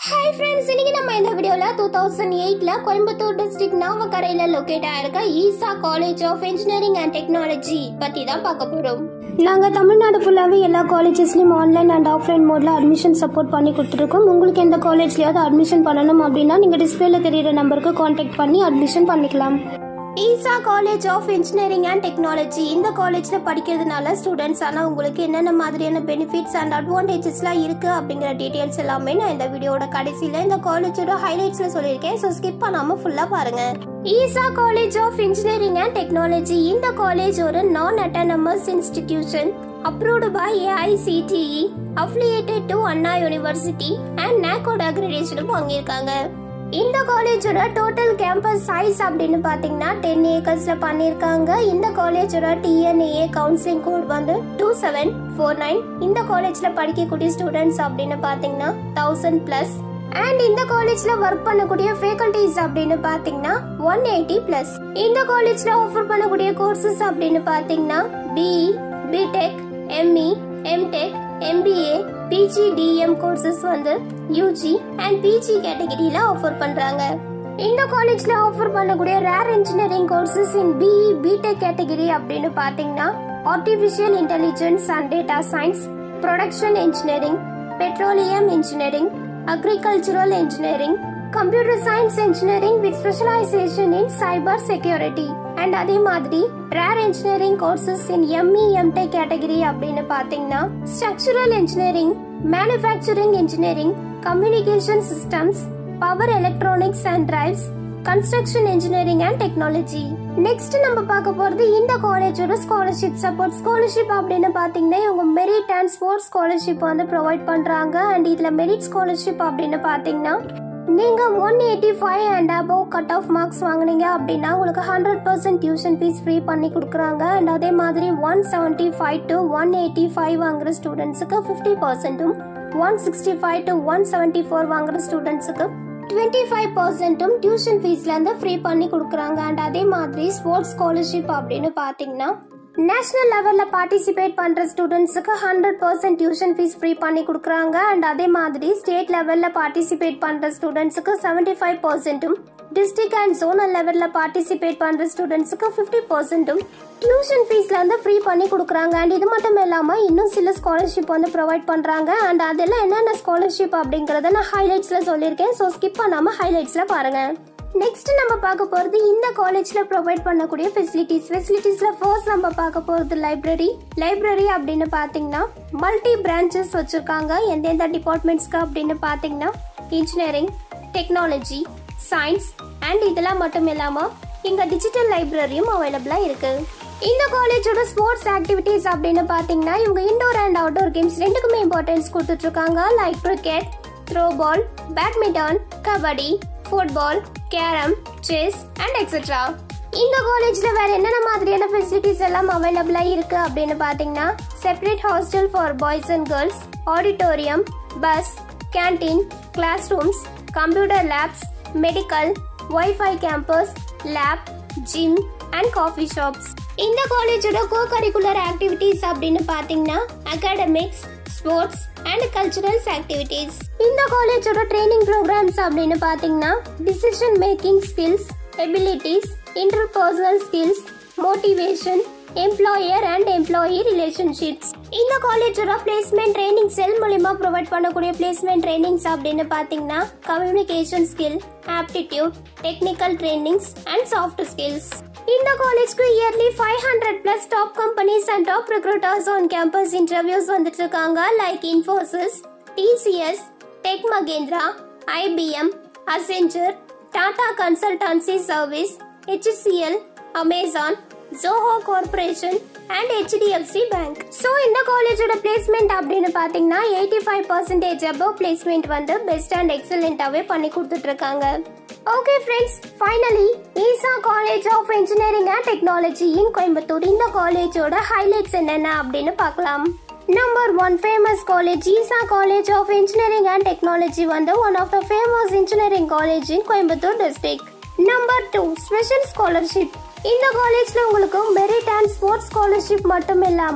hi friends இன்னைக்கு நம்ம இந்த வீடியோல டூ தௌசண்ட் எயிட்ல கோயம்புத்தூர் டிஸ்ட்ரிக்ட் நாவக்கரையில லொக்கேட் ஆயிருக்க Isha college of engineering and technology பத்தி தான் பார்க்க போறோம் நாங்க தமிழ்நாடு ஃபுல்லாவே எல்லா காலேஜஸ்லயும் ஆன்லைன் அண்ட் ஆஃப்லைன் மோட்ல அட்மிஷன் சப்போர்ட் பண்ணி கொடுத்துருக்கோம் உங்களுக்கு எந்த காலேஜ்லயாவது அட்மிஷன் பண்ணணும் அப்படின்னா நீங்க டிஸ்பிளேல தெரியுற நம்பருக்கு கான்டாக்ட் பண்ணி அட்மிஷன் பண்ணிக்கலாம் Isha college of engineering and technology இந்த காலேஜ்ல படிக்கிறதுனால ஸ்டூடெண்ட்ஸ் ஆனா உங்களுக்கு என்னென்ன மாதிரியான பெனிஃபிட்ஸ் அண்ட் அட்வான்டேஜஸ்லாம் இருக்கு அப்படிங்கிற டீடைல்ஸ் எல்லாமே நான் இந்த வீடியோட கடைசியில இந்த காலேஜோட ஹைலைட்ஸ்ல சொல்லியிருக்கேன் ஸோ ஸ்கிப் பண்ணாம ஃபுல்லா பாருங்க Isha college of engineering and technology இந்த காலேஜ் ஒரு non autonomous institution approved by AICTE affiliated to Anna university அண்ட் நாக்கோட அக்ரிடேஷனும் வாங்கியிருக்காங்க இந்த காலேஜோட டோட்டல் கேம்பஸ் சைஸ் அப்படின்னு பாத்தீங்கன்னா டென் ஏக்கர்ஸ்ல பண்ணிருக்காங்க இந்த காலேஜோட டிஎன்ஏ கவுன்சிலிங் கோட் வந்து டூ செவன் ஃபோர் நைன் இந்த காலேஜ்ல படிக்கக்கூடிய ஸ்டூடெண்ட்ஸ் அப்படின்னு பாத்தீங்கன்னா தௌசண்ட் பிளஸ் அண்ட் இந்த காலேஜ்ல ஒர்க் பண்ணக்கூடிய ஃபேக்கல்டிஸ் அப்படின்னு பாத்தீங்கன்னா ஒன் எயிட்டி பிளஸ் இந்த காலேஜ்ல ஆஃபர் பண்ணக்கூடிய கோர்சஸ் அப்படின்னு பாத்தீங்கன்னா BE BTech ME MTech MBA PGDM courses வந்து யூஜி அண்ட் பிஜி கேட்டகரியில ஆஃபர் பண்றாங்க இந்த காலேஜ்ல ஆஃபர் பண்ணக்கூடிய rare engineering courses in BE BTech category அப்படின்னு பாத்தீங்கன்னா artificial intelligence and data science production engineering petroleum engineering agricultural engineering computer science engineering with specialisation in cyber security and அதே மாதிரி rare engineering courses in ME MTech category அப்படின்னு பாத்தீங்கன்னா structural engineering manufacturing engineering communication systems power electronics and drives construction engineering and technology next நம்ம பார்க்க போறது இந்த காலேஜோட scholarship support scholarship அப்படின்னு பாத்தீங்கன்னா இவங்க மெரிட் அண்ட் ஸ்போர்ட்ஸ் ஸ்காலர்ஷிப் வந்து ப்ரொவைட் பண்றாங்க அண்ட் இதுல மெரிட் ஸ்காலர்ஷிப் அப்படின்னு பாத்தீங்கன்னா நீங்க one eighty five and above cut off marks வாங்குனீங்க அப்படின்னா உங்களுக்கு hundred percent tuition fees free பண்ணி கொடுக்குறாங்க அண்ட் அதே மாதிரி one seventy five to one eighty five வாங்குற ஸ்டூடெண்ட்ஸுக்கு ஃபிஃப்டி பர்சன்ட்டும் one sixty five to one seventy four வாங்குற ஸ்டூடெண்ட்ஸுக்கு டுவெண்ட்டி ஃபைவ் பர்சன்ட்டும் டியூஷன் ஃபீஸ்ல இருந்து ஃப்ரீ பண்ணி கொடுக்குறாங்க அண்ட் அதே மாதிரி ஸ்போர்ட்ஸ் ஸ்காலர்ஷிப் அப்படின்னு பார்த்தீங்கன்னா நேஷனல் லெவல்ல பார்ட்டிசிபேட் பண்ற ஸ்டூடெண்ட்ஸுக்கு hundred percent tuition fees free பண்ணி கொடுக்குறாங்க அண்ட் அதே மாதிரி ஸ்டேட் லெவல்ல பார்ட்டிசிபேட் பண்ற ஸ்டூடெண்ட்ஸுக்கு செவன்டி ஃபைவ் பர்சன்ட்டும் டிஸ்ட்ரிக்ட் அண்ட் ஜோனல் லெவல்ல பார்ட்டிசிபேட் பண்ற ஸ்டூடெண்ட்ஸுக்கு ஃபிஃப்டி பர்சன்ட்டும் டியூஷன் ஃபீஸ்ல வந்து ஃப்ரீ பண்ணி கொடுக்குறாங்க அண்ட் இது மட்டும் இல்லாம இன்னும் சில ஸ்காலர்ஷிப் வந்து ப்ரொவைட் பண்றாங்க அண்ட் அதெல்லாம் என்னென்ன ஸ்காலர்ஷிப் அப்படிங்கறத நான் ஹைலைட்ஸ்ல சொல்லியிருக்கேன் ஸோ ஸ்கிப் பண்ணாம ஹைலைட்ஸ்ல பாருங்க நெக்ஸ்ட் நம்ம பார்க்க போறது இந்த காலேஜ்ல ப்ரொவைட் பண்ணக்கூடிய ஃபெசிலிட்டிஸ் ஃபெசிலிட்டிஸ்ல ஃபர்ஸ்ட் நம்ம பார்க்க போறது லைப்ரரி லைப்ரரி அப்படின்னு பாத்தீங்கன்னா மல்டி பிரான்ச்சஸ் வச்சிருக்காங்க எந்தெந்த டிபார்ட்மெண்ட்ஸ்க்கு அப்படின்னு பாத்தீங்கன்னா இன்ஜினியரிங் டெக்னாலஜி சயின்ஸ் அண்ட் இதெல்லாம் மட்டும் இல்லாம இங்க டிஜிட்டல் லைப்ரரியும் அவைலபிளா இருக்கு இந்த காலேஜோட ஸ்போர்ட்ஸ் ஆக்டிவிட்டீஸ் அப்படின்னு பாத்தீங்கன்னா இவங்க இண்டோர் அண்ட் அவுட்டோர் கேம்ஸ் ரெண்டுக்குமே இம்பார்ட்டன்ஸ் கொடுத்துட்டு இருக்காங்க like cricket throw ball badminton kabaddi football carrom chess and etcetera இந்த காலேஜ்ல வேற என்னென்ன மாதிரியான ஃபெசிலிட்டிஸ் எல்லாம் அவைலபிளா இருக்கு அப்படின்னு பாத்தீங்கன்னா separate hostel for boys and girls auditorium bus canteen class rooms computer labs medical wifi campus lab gym and coffee shops இந்த காலேஜோட கோ கரிக்குலர் ஆக்டிவிட்டீஸ் அப்படின்னு பாத்தீங்கன்னா academics sports and culturals activities இந்த காலேஜோட ட்ரைனிங் ப்ரோக்ராம்ஸ் அப்படின்னு பாத்தீங்கன்னா decision making skills abilities interpersonal skills motivation employer and employee relationships இந்த காலேஜோட பிளேஸ்மெண்ட் ட்ரைனிங் செல் மூலியமா ப்ரொவைட் பண்ணக்கூடிய பிளேஸ்மெண்ட் ட்ரைனிங்ஸ் அப்படின்னு பாத்தீங்கன்னா communication skill aptitude technical trainings and soft skills இந்த காலேஜ்க்கு yearly five hundred plus top companies and top recruiters on campus interviews வந்துட்டு இருக்காங்க like Infosys TCS Tech Mahindra IBM Accenture Tata consultancy service HCL Amazon Zoho corporation and HDFC bank so இந்த காலேஜோட placement அப்படின்னு பார்த்தீங்கன்னா eighty five percentage above placement வந்து best and எக்ஸலண்ட்டாகவே பண்ணி கொடுத்துட்டு இருக்காங்க okay friends finally Easa college of engineering and technology in Coimbatore இந்த காலேஜோட ஹைலைட்ஸ் என்னென்ன அப்படின்னு பார்க்கலாம் number one famous college Easa college of engineering and technology வந்து one of the famous engineering college in Coimbatore district number two special scholarship இந்த காலேஜ்ல உங்களுக்கு merit and sports scholarship மட்டும் இல்லாம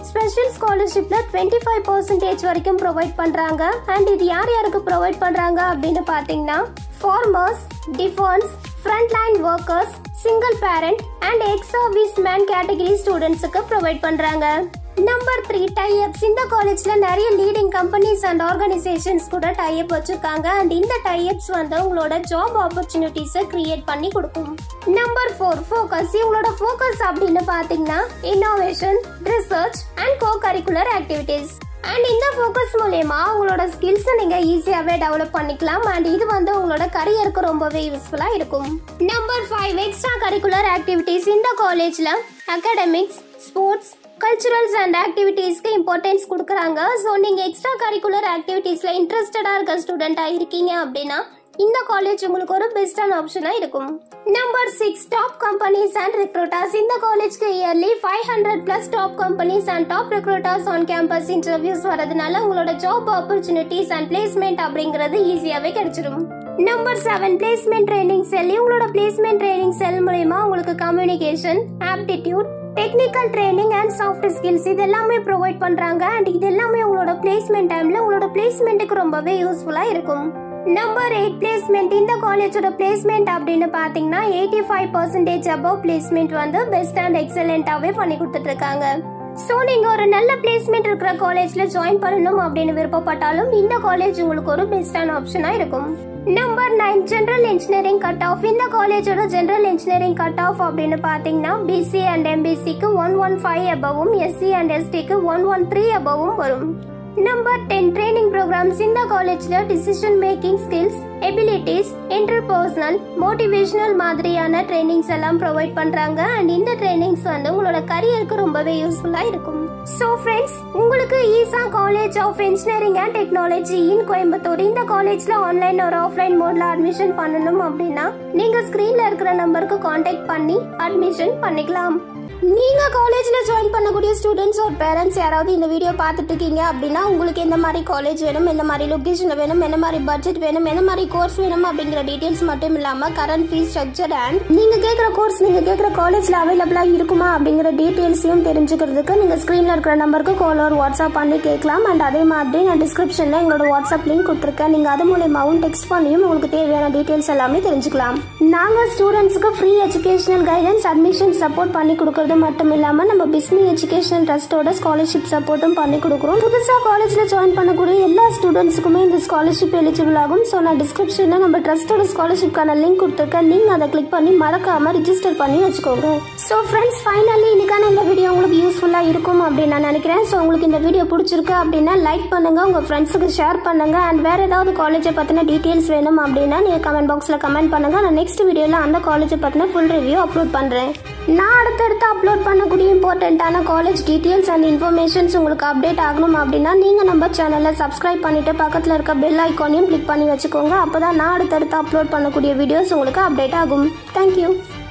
ஸ்பெஷல் ஸ்காலர்ஷிப்ல டுவெண்ட்டி ஃபைவ் பர்சன்டேஜ் வரைக்கும் ப்ரொவைட் பண்றாங்க அண்ட் இது யார் யாருக்கு ப்ரொவைட் பண்றாங்க அப்படின்னு பாத்தீங்கன்னா farmers defence frontline workers single parent and ex service man category ஸ்டூடெண்ட்ஸுக்கு ப்ரொவைட் பண்றாங்க நம்பர் த்ரீ டைப்ஸ் இந்த காலேஜ்ல நிறைய லீடிங் கம்பெனிஸ் அண்ட் ஆர்கனைசேஷன்ஸ் கூட டைப் வச்சிருக்காங்க அண்ட் இந்த டைப்ஸ் வந்து உங்களோட ஜாப் ஆப்பர்ச்சுனிட்டிஸை கிரியேட் பண்ணி கொடுக்கும் நம்பர் ஃபோர் ஃபோக்கஸ் இவங்களோட ஃபோக்கஸ் அப்படின்னு பாத்தீங்கன்னா innovation research and co curricular activities and இந்த ஃபோக்கஸ் மூலயமா உங்களோட ஸ்கில்ஸை நீங்க ஈஸியாவே டெவலப் பண்ணிக்கலாம் அண்ட் இது வந்து உங்களோட கரியருக்கு ரொம்பவே யூஸ்ஃபுல்லா இருக்கும் number five extra curricular activities இந்த காலேஜ்ல அகாடமிக்ஸ் ஸ்போர்ட்ஸ் கல்ச்சுரல்ஸ் அண்ட் ஆக்டிவிட்டீஸ்க்கு இம்பார்ட்டன்ஸ் கொடுக்குறாங்க ஸோ நீங்கள் எக்ஸ்ட்ரா கரிக்குலர் ஆக்டிவிட்டீஸில் இன்ட்ரெஸ்டடாக இருக்க ஸ்டூடெண்ட்டாக இருக்கீங்க அப்படின்னா இந்த காலேஜ் உங்களுக்கு ஒரு பெஸ்டான ஆப்ஷனாக இருக்கும் number six top companies and recruiters இந்த காலேஜ்க்கு yearly five hundred plus top companies and top recruiters on campus interviews வரதுனால உங்களோட ஜாப் ஆப்பர்ச்சுனிட்டிஸ் அண்ட் பிளேஸ்மெண்ட் அப்படிங்கிறது ஈஸியாகவே கிடைச்சிடும் number seven placement training cell இவங்களோட பிளேஸ்மெண்ட் ட்ரைனிங் செல் மூலயமா உங்களுக்கு communication aptitude technical training and soft skills இது எல்லாமே ப்ரொவைட் பண்றாங்க அண்ட் இது எல்லாமே உங்களோட பிளேஸ்மெண்ட் டைம்ல உங்களோட பிளேஸ்மெண்ட்டுக்கு ரொம்பவே யூஸ்ஃபுல்லா இருக்கும் நம்பர் எயிட் பிளேஸ்மெண்ட் இந்த காலேஜோட பிளேஸ்மெண்ட் அப்படின்னு பாத்தீங்கன்னா eighty five percentage above placement வந்து பெஸ்ட் அண்ட் எக்ஸலண்டாவே பண்ணி கொடுத்துட்டு இருக்காங்க ஸோ நீங்க ஒரு நல்ல பிளேஸ்மெண்ட் இருக்கிற காலேஜ்ல ஜாயின் பண்ணணும் அப்படின்னு விருப்பப்பட்டாலும் இந்த காலேஜ் உங்களுக்கு ஒரு பெஸ்டான ஆப்ஷனா இருக்கும் number nine general engineering cut off இந்த காலேஜோட ஜென்ரல் இன்ஜினியரிங் கட் ஆஃப் அப்படின்னு பாத்தீங்கன்னா பிசி அண்ட் எம்பிசிக்கு ஒன் ஒன் ஃபைவ் அபவும் எஸ்சி அண்ட் எஸ்டிக்கு ஒன் ஒன் த்ரீ அபவும் வரும் நம்பர் டென் ட்ரைனிங் ப்ரோக்ராம்ஸ் இந்த காலேஜ்ல decision making skills abilities interpersonal motivational மாதிரியான ட்ரைனிங்ஸ் எல்லாம் ப்ரொவைட் பண்றாங்க அண்ட் இந்த ட்ரைனிங்ஸ் வந்து உங்களோட கரியருக்கு ரொம்பவே யூஸ்ஃபுல்லா இருக்கும் ஸோ ஃப்ரெண்ட்ஸ் உங்களுக்கு Easa college of engineering and technology in Coimbatore இந்த காலேஜ்ல ஆன்லைன் ஒரு ஆஃப்லைன் மோட்ல அட்மிஷன் பண்ணணும் அப்படின்னா நீங்க ஸ்கிரீன்ல இருக்கிற நம்பருக்கு காண்டாக்ட் பண்ணி அட்மிஷன் பண்ணிக்கலாம் நீங்க காலேஜ்ல ஜாயின் பண்ணக்கூடிய ஸ்டூடெண்ட்ஸ் ஒரு பேரண்ட்ஸ் யாராவது இந்த வீடியோ பார்த்துட்டு இருக்கீங்க அப்படின்னா உங்களுக்கு எந்த மாதிரி காலேஜ் வேணும் எந்த மாதிரி லொகேஷன்ல வேணும் என்ன மாதிரி பட்ஜெட் வேணும் என்ன மாதிரி கோர்ஸ் வேணும் அப்படிங்கிற டீடைல்ஸ் மட்டும் இல்லாம கரண்ட் ஃபீஸ் ஸ்ட்ரக்சர் அண்ட் நீங்க கேட்குற கோர்ஸ் நீங்க கேட்குற காலேஜ்ல அவைலபிளா இருக்குமா அப்படிங்கிற டீடைல்ஸையும் தெரிஞ்சுக்கிறதுக்கு நீங்க ஸ்கிரீன்ல இருக்கிற நம்பருக்கு கால் ஒரு வாட்ஸ்அப் பண்ணி கேட்கலாம் அண்ட் அதே மாதிரி நான் டிஸ்கிரிப்ஷன்ல எங்களோட வாட்ஸ்அப் லிங்க் கொடுத்துருக்கேன் நீங்க அது மூலியமாவும் டெக்ஸ்ட் பண்ணியும் உங்களுக்கு தேவையான டீடைல்ஸ் எல்லாமே தெரிஞ்சுக்கலாம் நாங்க ஸ்டூடெண்ட்ஸ்க்கு free educational guidance admission support பண்ணி கொடுக்கறது மட்டும் இல்லாம நம்ம பிஸ்மி எஜுகேஷனல் ட்ரஸ்டோட ஸ்காலர்ஷிப் சப்போர்ட்டும் பண்ணி கொடுக்குறோம் புதுசா காலேஜ்ல ஜாயின் பண்ணக்கூடிய எல்லா ஸ்டூடெண்ட்ஸுக்குமே இந்த ஸ்காலர்ஷிப் எலிஜிபிள் ஆகும் ஸோ நான் டிஸ்கிரிப்ஷன்ல நம்ம ட்ரஸ்டோட ஸ்காலர்ஷிப்கான லிங்க் கொடுத்துருக்கேன் நீங்க அதை கிளிக் பண்ணி மறக்காம ரிஜிஸ்டர் பண்ணி வச்சுக்கோங்க ஸோ ஃப்ரெண்ட்ஸ் ஃபைனலி இன்னைக்கான இந்த வீடியோ உங்களுக்கு யூஸ்ஃபுல்லா இருக்கும் அப்படின்னு நான் நினைக்கிறேன் ஸோ உங்களுக்கு இந்த வீடியோ பிடிச்சிருக்கு அப்படின்னா லைக் பண்ணுங்க உங்க ஃப்ரெண்ட்ஸுக்கு ஷேர் பண்ணுங்க அண்ட் வேற ஏதாவது காலேஜை பத்தின டீடைல்ஸ் வேணும் அப்படின்னா நீங்க கமெண்ட் பாக்ஸ்ல கமெண்ட் பண்ணுங்க நான் நெக்ஸ்ட் வீடியோல அந்த காலேஜை பத்தின ஃபுல் ரிவ்யூ அப்லோட் பண்றேன் நான் அடுத்தடுத்து அப்லோட் பண்ணக்கூடிய இம்பார்ட்டண்ட்டான காலேஜ் டீடைல்ஸ் அண்ட் இன்ஃபர்மேஷன்ஸ் உங்களுக்கு அப்டேட் ஆகணும் அப்படின்னா நீங்கள் நம்ம சேனலை சப்ஸ்கிரைப் பண்ணிட்டு பக்கத்தில் இருக்க பெல் ஐக்கானையும் கிளிக் பண்ணி வச்சுக்கோங்க அப்போ தான் நான் அடுத்தடுத்து அப்லோட் பண்ணக்கூடிய வீடியோஸ் உங்களுக்கு அப்டேட் ஆகும் தேங்க்யூ